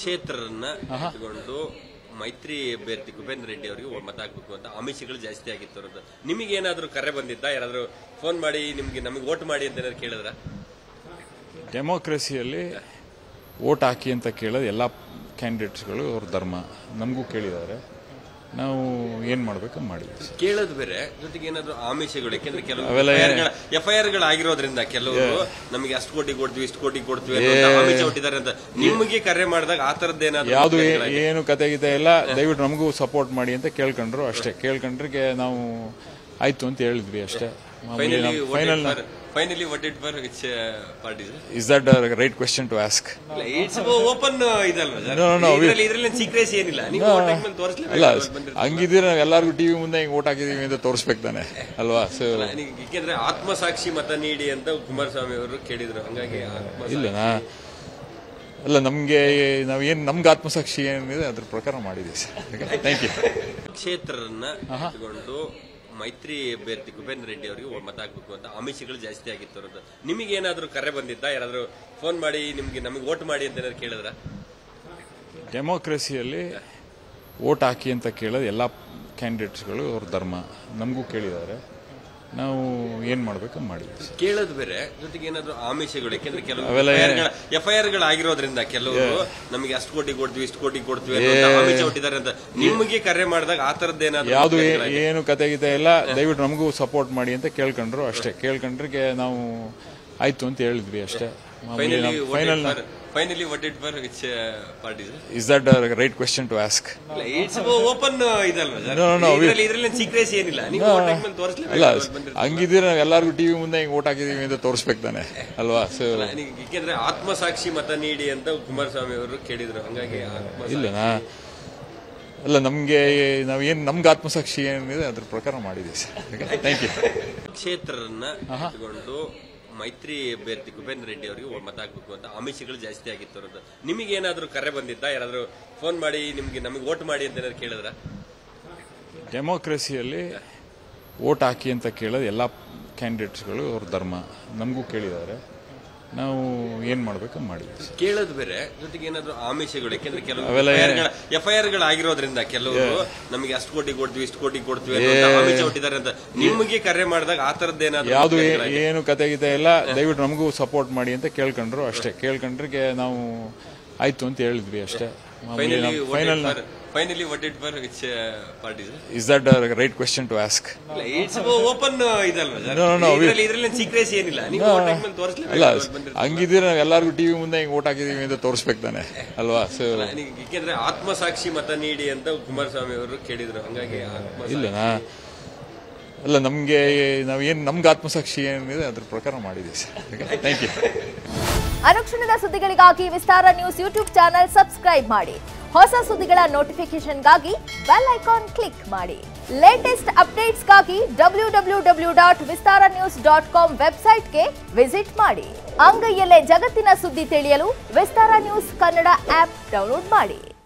ಕ್ಷೇತ್ರನ ಇಟ್ಕೊಂಡು ಮೈತ್ರಿ ಅಭ್ಯರ್ಥಿ ಕುಬೇಂದ್ರ ರೆಡ್ಡಿ ಅವರಿಗೆ ಮತ ಹಾಕ್ಬೇಕು ಅಂತ ಆಮಿಷಗಳು ಜಾಸ್ತಿ ಆಗಿತ್ತು ಅವ್ರದ್ದು ನಿಮಗೆ ಏನಾದ್ರು ಕರೆ ಬಂದಿದ್ದ ಯಾರಾದ್ರೂ ಫೋನ್ ಮಾಡಿ ನಿಮ್ಗೆ ನಮಗೆ ವೋಟ್ ಮಾಡಿ ಅಂತ ಏನಾದ್ರು ಕೇಳಿದ್ರ ಡೆಮೋಕ್ರಸಿಯಲ್ಲಿ ವೋಟ್ ಹಾಕಿ ಅಂತ ಕೇಳೋದು ಎಲ್ಲ ಕ್ಯಾಂಡಿಡೇಟ್ಸ್ಗಳು ಅವ್ರ ಧರ್ಮ ನಮಗೂ ಕೇಳಿದ್ದಾರೆ ನಾವು ಏನು ಮಾಡಬೇಕು ಮಾಡಿದ್ವಿ ಕೇಳೋದು ಬೇರೆ ಜೊತೆಗೆ ಏನಾದ್ರು ಆಮಿಷಗಳು ಯಾಕೆಂದ್ರೆ ಕೆಲವು ಅವೆಲ್ಲ ಎಫ್ ಐ ಆರ್ ಗಳಾಗಿರೋದ್ರಿಂದ ಕೆಲವರು ನಮಗೆ ಅಷ್ಟು ಕೋಟಿ ಕೊಡ್ತೀವಿ ಇಷ್ಟು ಕೋಟಿ ಕೊಡ್ತೀವಿ ಅನ್ನೋ ಆಮಿಷ ಹೊಟ್ಟಿದ್ದಾರೆ ಅಂತ ನಿಮಗೆ ಕರೆ ಮಾಡಿದಾಗ ಆ ತರದ್ದು ಏನಾದ್ರು ಯಾವುದು ಏನು ಕತೆ ಗೀತೆ ಇಲ್ಲ ದಯವಿಟ್ಟು ನಮಗೂ ಸಪೋರ್ಟ್ ಮಾಡಿ ಅಂತ ಕೇಳ್ಕೊಂಡ್ರು ಅಷ್ಟೇ ಕೇಳ್ಕೊಂಡ್ರಿಗೆ ನಾವು ಆಯ್ತು ಅಂತ ಹೇಳಿದ್ವಿ ಅಷ್ಟೇ final finally what it for which party is that right question to ask it's open ಇದಲ್ವಾ sir No, no, no, we- ಇದ್ರಲ್ಲಿ ಇದ್ರಲ್ಲಿ ಸೀಕ್ರೆಸಿ ಏನಿಲ್ಲ ನೀವು vote ಹಾಕ್ಮೇಲೆ ಅಲ್ಲ ತೋರಿಸ್ಲೇಬೇಕು ಹಂಗಿದ್ರೆ ನಾವು ಎಲ್ಲರಿಗೂ ಟಿವಿ ಮುಂದೆ ಹಿಂಗೆ ಓಟ್ ಹಾಕಿದೀವಿ ಅಂತ ತೋರಿಸ್ಬೇಕು ತಾನೆ ಅಲ್ವಾ ಸೊ ಯಾಕೆಂದ್ರೆ ಆತ್ಮಸಾಕ್ಷಿ ಮತ ನೀಡಿ ಅಂತ ಕುಮಾರಸ್ವಾಮಿ ಅವರು ಕೇಳಿದ್ರು ಹಂಗಾಗಿ ಆತ್ಮ ಇಲ್ಲ ನಾ ಅಲ್ಲ ನಮಗೆ ನಾವು ಏನು ನಮ್ಗೆ ಆತ್ಮಸಾಕ್ಷಿ ಏನಿದೆ ಅದ್ರ ಪ್ರಕಾರ ಮಾಡಿದ್ದೀವಿ ಸರ್ ಥ್ಯಾಂಕ್ ಯು ಕ್ಷೇತ್ರನ ಇಟ್ಕೊಂಡು ಮೈತ್ರಿ ಅಭ್ಯರ್ಥಿ ಕುಬೇಂದ್ರ ರೆಡ್ಡಿ ಅವರಿಗೆ ಮತ ಹಾಕ್ಬೇಕು ಅಂತ ಆಮಿಷಗಳು ಜಾಸ್ತಿ ಆಗಿತ್ತು ಅವ್ರದ್ದು ನಿಮಗೆ ಏನಾದ್ರು ಕರೆ ಬಂದಿದ್ದ ಯಾರಾದ್ರೂ ಫೋನ್ ಮಾಡಿ ನಿಮ್ಗೆ ನಮಗೆ ವೋಟ್ ಮಾಡಿ ಅಂತ ಏನಾದ್ರು ಕೇಳಿದ್ರ ಡೆಮೋಕ್ರಸಿಯಲ್ಲಿ ವೋಟ್ ಹಾಕಿ ಅಂತ ಕೇಳೋದು ಎಲ್ಲ ಕ್ಯಾಂಡಿಡೇಟ್ಸ್ಗಳು ಅವ್ರ ಧರ್ಮ ನಮಗೂ ಕೇಳಿದ್ದಾರೆ ನಾವು ಏನು ಮಾಡಬೇಕು ಮಾಡಿದ್ವಿ ಕೇಳೋದು ಬೇರೆ ಜೊತೆಗೆ ಏನಾದ್ರು ಆಮಿಷಗಳು ಯಾಕೆಂದ್ರೆ ಕೆಲವು ಅವೆಲ್ಲ ಎಫ್ ಐ ಆರ್ ಗಳಾಗಿರೋದ್ರಿಂದ ಕೆಲವರು ನಮಗೆ ಅಷ್ಟು ಕೋಟಿ ಕೊಡ್ತೀವಿ ಇಷ್ಟು ಕೋಟಿ ಕೊಡ್ತೀವಿ ಅನ್ನೋ ಆಮಿಷ ಹೊಟ್ಟಿದ್ದಾರೆ ಅಂತ ನಿಮಗೆ ಕರೆ ಮಾಡಿದಾಗ ಆ ತರದ್ದು ಏನಾದ್ರು ಯಾವುದು ಏನು ಕತೆ ಗೀತೆ ಇಲ್ಲ ದಯವಿಟ್ಟು ನಮಗೂ ಸಪೋರ್ಟ್ ಮಾಡಿ ಅಂತ ಕೇಳ್ಕೊಂಡ್ರು ಅಷ್ಟೇ ಕೇಳ್ಕೊಂಡ್ರಿಗೆ ನಾವು ಆಯ್ತು ಅಂತ ಹೇಳಿದ್ವಿ ಅಷ್ಟೇ final finally what it for which party is that right question to ask it's open ಇದಲ್ವಾ sir No, no, no, we- ಇದ್ರಲ್ಲಿ ಇದ್ರಲ್ಲಿ ಸೀಕ್ರೆಸಿ ಏನಿಲ್ಲ ನೀವು vote ಹಾಕ್ಮೇಲೆ ಅಲ್ಲ ತೋರಿಸ್ಲೇಬೇಕು ಹಂಗಿದ್ರೆ ನಾವು ಎಲ್ಲರಿಗೂ ಟಿವಿ ಮುಂದೆ ಹಿಂಗೆ ಓಟ್ ಹಾಕಿದೀವಿ ಅಂತ ತೋರಿಸ್ಬೇಕು ತಾನೆ ಅಲ್ವಾ ಸೊ ಯಾಕೆಂದ್ರೆ ಆತ್ಮಸಾಕ್ಷಿ ಮತ ನೀಡಿ ಅಂತ ಕುಮಾರಸ್ವಾಮಿ ಅವರು ಕೇಳಿದ್ರು ಹಂಗಾಗಿ ಆತ್ಮ ಇಲ್ಲ ನಾ ಅಲ್ಲ ನಮಗೆ ನಾವು ಏನು ನಮ್ಗೆ ಆತ್ಮಸಾಕ್ಷಿ ಏನಿದೆ ಅದ್ರ ಪ್ರಕಾರ ಮಾಡಿದ್ದೀವಿ ಸರ್ ಥ್ಯಾಂಕ್ ಯು ಕ್ಷೇತ್ರನ ಇಟ್ಕೊಂಡು ಮೈತ್ರಿ ಅಭ್ಯರ್ಥಿ ಕುಬೇಂದ್ರ ರೆಡ್ಡಿ ಅವರಿಗೆ ಮತ ಹಾಕ್ಬೇಕು ಅಂತ ಆಮಿಷಗಳು ಜಾಸ್ತಿ ಆಗಿತ್ತು ಅವ್ರದ್ದು ನಿಮಗೆ ಏನಾದ್ರು ಕರೆ ಬಂದಿದ್ದ ಯಾರಾದ್ರೂ ಫೋನ್ ಮಾಡಿ ನಿಮ್ಗೆ ನಮಗೆ ವೋಟ್ ಮಾಡಿ ಅಂತ ಏನಾದ್ರು ಕೇಳಿದ್ರ ಡೆಮೋಕ್ರಸಿಯಲ್ಲಿ ವೋಟ್ ಹಾಕಿ ಅಂತ ಕೇಳೋದು ಎಲ್ಲ ಕ್ಯಾಂಡಿಡೇಟ್ಸ್ಗಳು ಅವ್ರ ಧರ್ಮ ನಮಗೂ ಕೇಳಿದ್ದಾರೆ ನಾವು ಏನು ಮಾಡಬೇಕು ಮಾಡಿದ್ವಿ ಕೇಳೋದು ಬೇರೆ ಜೊತೆಗೆ ಏನಾದ್ರು ಆಮಿಷಗಳು ಯಾಕೆಂದ್ರೆ ಕೆಲವು ಅವೆಲ್ಲ ಎಫ್ ಐ ಆರ್ ಗಳಾಗಿರೋದ್ರಿಂದ ಕೆಲವರು ನಮಗೆ ಅಷ್ಟು ಕೋಟಿ ಕೊಡ್ತೀವಿ ಇಷ್ಟು ಕೋಟಿ ಕೊಡ್ತೀವಿ ಅನ್ನೋ ಆಮಿಷ ಹೊಟ್ಟಿದ್ದಾರೆ ಅಂತ ನಿಮಗೆ ಕರೆ ಮಾಡಿದಾಗ ಆ ತರದ್ದು ಏನಾದ್ರು ಯಾವುದು ಏನು ಕತೆ ಗೀತೆ ಇಲ್ಲ ದಯವಿಟ್ಟು ನಮಗೂ ಸಪೋರ್ಟ್ ಮಾಡಿ ಅಂತ ಕೇಳ್ಕೊಂಡ್ರು ಅಷ್ಟೇ ಕೇಳ್ಕೊಂಡ್ರಿಗೆ ನಾವು ಆಯ್ತು ಅಂತ ಹೇಳಿದ್ವಿ ಅಷ್ಟೇ final finally what it for which party is that right question to ask it's open ಇದಲ್ವಾ sir No, no, no, we- ಇದ್ರಲ್ಲಿ ಇದ್ರಲ್ಲಿ ಸೀಕ್ರೆಸಿ ಏನಿಲ್ಲ ನೀವು vote ಹಾಕ್ಮೇಲೆ ಅಲ್ಲ ತೋರಿಸ್ಲೇಬೇಕು ಹಂಗಿದ್ರೆ ನಾವು ಎಲ್ಲರಿಗೂ ಟಿವಿ ಮುಂದೆ ಹಿಂಗೆ ಓಟ್ ಹಾಕಿದೀವಿ ಅಂತ ತೋರಿಸ್ಬೇಕು ತಾನೆ ಅಲ್ವಾ ಸೊ ಯಾಕೆಂದ್ರೆ ಆತ್ಮಸಾಕ್ಷಿ ಮತ ನೀಡಿ ಅಂತ ಕುಮಾರಸ್ವಾಮಿ ಅವರು ಕೇಳಿದ್ರು ಹಂಗಾಗಿ ಆತ್ಮ ಇಲ್ಲ ನಾ ಅಲ್ಲ ನಮಗೆ ನಾವು ಏನು ನಮ್ಗೆ ಆತ್ಮಸಾಕ್ಷಿ ಏನಿದೆ ಅದ್ರ ಪ್ರಕಾರ ಮಾಡಿದ್ದೀವಿ ಸರ್ ಥ್ಯಾಂಕ್ ಯು ಅನುಕ್ಷಣದ ಸುದ್ದಿಗಳಿಗಾಗಿ Vistara news YouTube channel subscribe ಮಾಡಿ ಹೊಸ ಸುದ್ದಿಗಳ ನೋಟಿಫಿಕೇಶನ್ಗಾಗಿ ಬೆಲ್ ಐಕಾನ್ ಕ್ಲಿಕ್ ಮಾಡಿ ಲೇಟೆಸ್ಟ್ ಅಪ್ಡೇಟ್ಸ್ಗಾಗಿ W W W dot Vistara news dot com ವೆಬ್ಸೈಟ್ಗೆ ವಿಸಿಟ್ ಮಾಡಿ ಅಂಗೈಯಲ್ಲೇ ಜಗತ್ತಿನ ಸುದ್ದಿ ತಿಳಿಯಲು Vistara news Kannada app download ಮಾಡಿ